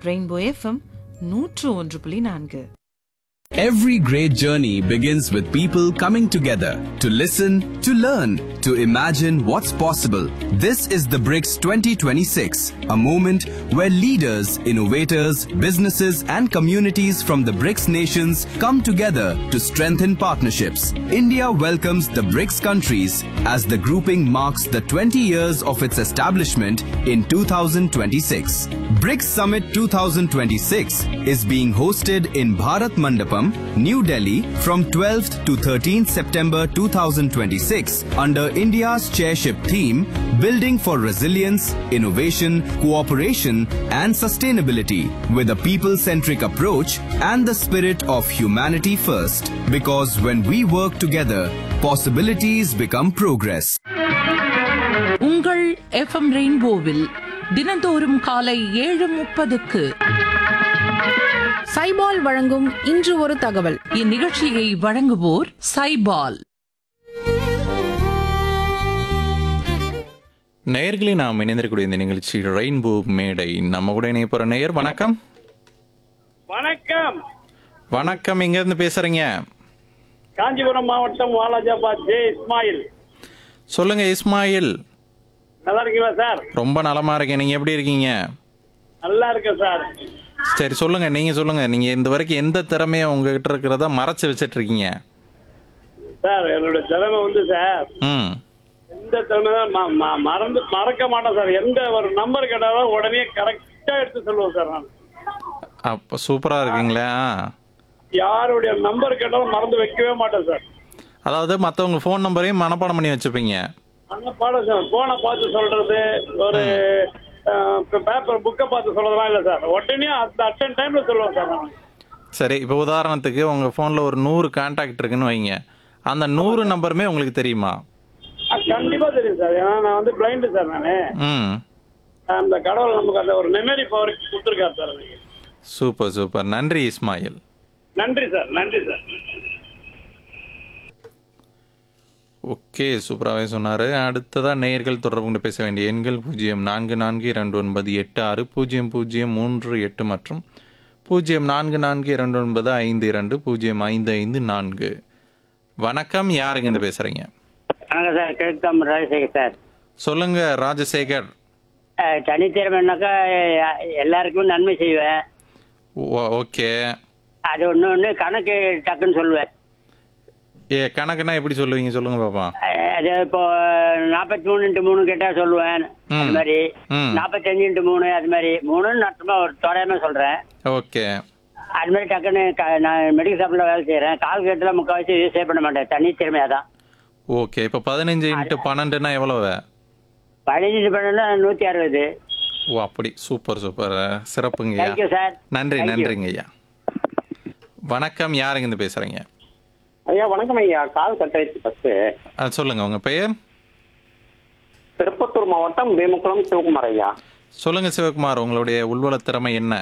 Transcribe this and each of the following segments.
Rainbow FM நூற்று ஒன்று புள்ளி நான்கு Every great journey begins with people coming together to listen, to learn, to imagine what's possible. This is the BRICS 2026, a moment where leaders, innovators, businesses, and communities from the BRICS nations come together to strengthen partnerships. India welcomes the BRICS countries as the grouping marks the 20 years of its establishment in 2026. BRICS Summit 2026 is being hosted in Bharat Mandapam, New Delhi from 12th to 13th September 2026 under India's chairship theme Building for Resilience, Innovation, Cooperation and Sustainability with a people-centric approach and the spirit of humanity first. Because when we work together, possibilities become progress. உங்கள் FM ரெயின்போவில் தினந்தோறும் காலை ஏழு முப்பதுக்கு சைபால் வழங்கும் இன்று ஒரு தகவல் இந்நிகழ்ச்சியை வழங்குவோர் சைபால் நேயர்களே நாம் இணைந்திருக்கக்கூடிய இந்த நிகழ்ச்சி ரெயின்போ மேடை நம்ம கூட இணைய போற நேயர் வணக்கம் வணக்கம் வணக்கம் எங்க இருந்து பேசுறீங்க காஞ்சிபுரம் மாவட்டம் வாலாஜாபாத் ஜே இஸ்மாயில் சொல்லுங்க இஸ்மாயில் நல்லா இருக்கீங்களா சார் ரொம்ப நலமா இருக்கேன் நீங்க எப்படி இருக்கீங்க நல்லா இருக்கேன் சார் சரி சொல்லுங்க நீங்க சொல்லுங்க நீங்க இந்த வரைக்கும் எந்த திறமையை உங்ககிட்ட இருக்கிறதா மறைச்சு வச்சிட்டு இருக்கீங்க சார் என்னோட திறமை வந்து சார் ம் எந்த திறமை தான் ம- ம- மறந்து மறக்க மாட்டேன் சார் எந்த ஒரு நம்பர் கேட்டாலும் உடனே கரெக்டா எடுத்து சொல்லுவேன் சார் நான் அப்ப சூப்பரா இருக்கீங்களா யாருடைய நம்பர் கேட்டாலும் மறந்து வைக்கவே மாட்டேன் சார் அதாவது மத்தவங்க ஃபோன் நம்பரையும் மனப்பாடம் பண்ணி வச்சுப்பீங்க அந்த பாடம் சார் போனை பார்த்து சொல்றது ஒரு பேப்பர் புக்கை பார்த்து சொல்றதுலாம் இல்லை சார் உடனே அந்த அட்டன் டைம்ல சொல்லுவேன் சார் நான் சரி இப்போ உதாரணத்துக்கு உங்க போன்ல ஒரு நூறு கான்டாக்ட் இருக்குன்னு வைங்க அந்த நூறு நம்பருமே உங்களுக்கு தெரியுமா ஆ, கண்டிப்பா தெரியும் சார் ஏன்னா நான் வந்து பிளைண்டு சார் நானு ம் அந்த கடவுள் நமக்கு அந்த ஒரு மெமரி பவர் கொடுத்துருக்காரு சார் எனக்கு சூப்பர் சூப்பர் நன்றி இஸ்மாயில் நன்றி சார் நன்றி சார் ஓகே சூப்பராகவே சொன்னார் அடுத்ததாக நேயர்கள் தொடர்பு கொண்டு பேச வேண்டிய எண்கள் பூஜ்ஜியம் நான்கு நான்கு இரண்டு ஒன்பது எட்டு ஆறு பூஜ்ஜியம் பூஜ்ஜியம் மூன்று எட்டு மற்றும் பூஜ்ஜியம் நான்கு நான்கு இரண்டு ஒன்பது ஐந்து இரண்டு பூஜ்ஜியம் ஐந்து ஐந்து நான்கு வணக்கம் யாருங்க இருந்து பேசுகிறீங்க வணக்கம் சார் கிழக்கம் ராஜசேகர் சார் சொல்லுங்க ராஜசேகர் அஹ், தனித்திறமைனாக்கா அஹ், எல்லாருக்குமே நன்மை செய்வேன் ஓ- ஓகே அது ஒன்று ஒன்று கணக்கு டக்குன்னு சொல்லுவேன் ஏ கணக்குன்னா எப்படி சொல்லுவீங்க சொல்லுங்க பாப்பா அஹ், அது இப்போ நாற்பத்தி மூணு இன்ட்டு மூணு கேட்டால் சொல்லுவேன் அது ம். மாதிரி ம். நாற்பத்தஞ்சு இன்ட்டு மூணு அது மாதிரி மூணுன்னு நட்டமா ஒரு தோராயமா சொல்கிறேன் ஓகே அது மாதிரி டக்குன்னு க- நான் மெடிக்கல் ஷாப்பில் வேலை செய்கிறேன் கால்குலேட்டரில் முக்கால்வாசி யூஸே பண்ண மாட்டேன் தனித்திறமையாக தான் ஓகே இப்போ பதினஞ்சு இன்ட்டு பன்னெண்டுனா எவ்வளவு பதினஞ்சு பண்ணா நூற்றி அறுபது ஓ அப்படி சூப்பர் சூப்பர் சிறப்புங்கய்யா தேங்க்யூ சார் நன்றி Thank you. நன்றிங்க ஐயா வணக்கம் யாருங்க இருந்து பேசுறீங்க ஐயா வணக்கம் ஐயா கால் கட் ஆயிடுச்சு ஃபர்ஸ்ட் ஆ, சொல்லுங்க உங்க பெயர் திருப்பத்தூர் மாவட்டம் வேமுக்குளம் சிவகுமார் ஐயா சொல்லுங்க சிவகுமார் உங்களுடைய உள்வள திறமை என்ன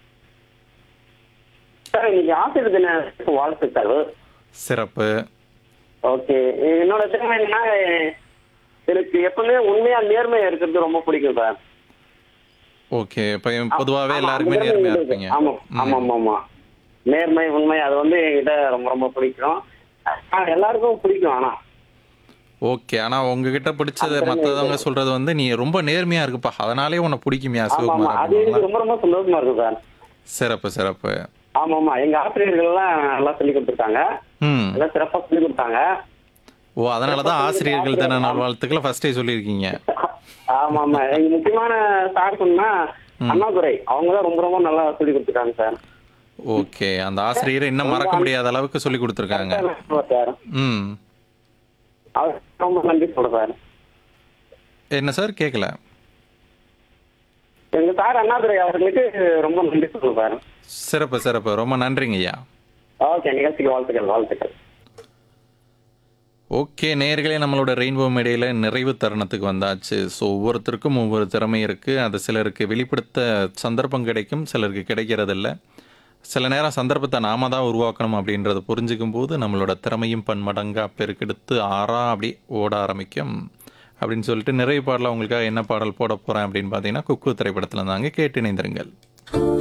சார் இன்னைக்கு ஆசிரியர் தின வாழ்த்துக்கள் சிறப்பு ஓகே என்னோட திறமை என்னன்னா எனக்கு எப்பவுமே உண்மையா நேர்மையா இருக்கிறது ரொம்ப பிடிக்கும் சார் ஓகே இப்போ பொதுவாகவே ஆமா, எல்லாருக்குமே அந்த திறமை நேர்மையா இருக்கு. இருப்பீங்க ஆமா ஆமா ஆமா ஆமா நேர்மை உண்மை அது வந்து என்கிட்ட ரொம்ப ரொம்ப பிடிக்கும் ஆ, எல்லாருக்கும் பிடிக்கும் ஆனா ஓகே ஆனா உங்ககிட்ட பிடிச்சது அந்த திறமை மத்தவங்க இருக்கு. சொல்றது வந்து நீ ரொம்ப நேர்மையா இருக்குப்பா அதனாலே உன்னை பிடிக்குமியா ஆமா ஆமா சிவகுமார் அது எனக்கு அப்படிங்களா? ரொம்ப ரொம்ப சந்தோஷமா இருக்கும் சார் சிறப்பு சிறப்பு ஆமா ஆமா எங்க ஆசிரியர்கள் எல்லாம் நல்லா சொல்லி கொடுத்துருக்காங்க ம் எல்லாம் சிறப்பா சொல்லி கொடுத்தாங்க ஓ அதனாலதான் ஆசிரியர்கள் தின நாள் வாழ்த்துக்களை ஃபர்ஸ்டே சொல்லியிருக்கீங்க ஆமா ஆமா எங்க முக்கியமான சார் சொன்னா அண்ணாதுரை அவங்க தான் ரொம்ப ரொம்ப நல்லா சொல்லி கொடுத்துருக்காங்க சார் ஓகே அந்த ஆசிரியரை இன்னும் மறக்க முடியாத அளவுக்கு சொல்லி கொடுத்துருக்காங்க சார் ம் அவர் ரொம்ப நன்றி சொல்றேன் சார் என்ன சார் கேட்கல எங்க சார் அண்ணாதுரை அவர்களுக்கு ரொம்ப நன்றி சொல்றேன் சார் சிறப்பு சிறப்பு ரொம்ப நன்றிங்க ஐயா ஓகே நிகழ்ச்சிக்கு வாழ்த்துக்கள் வாழ்த்துக்கள் ஓகே நேர்களே நம்மளோட ரெயின்போ மேடையில் நிறைவு தருணத்துக்கு வந்தாச்சு ஸோ ஒவ்வொருத்தருக்கும் ஒவ்வொரு திறமை இருக்குது அது சிலருக்கு வெளிப்படுத்த சந்தர்ப்பம் கிடைக்கும் சிலருக்கு கிடைக்கிறதில்ல சில நேரம் சந்தர்ப்பத்தை நாம தான் உருவாக்கணும் அப்படின்றத புரிஞ்சுக்கும் போது நம்மளோட திறமையும் பன்மடங்காக பெருக்கெடுத்து ஆறா அப்படி ஓட ஆரம்பிக்கும் அப்படின்னு சொல்லிட்டு நிறைவு பாடல உங்களுக்காக என்ன பாடல் போட போகிறேன் அப்படின்னு பார்த்தீங்கன்னா குக்கு திரைப்படத்தில் தாங்க கேட்டு இணைந்திருங்கள்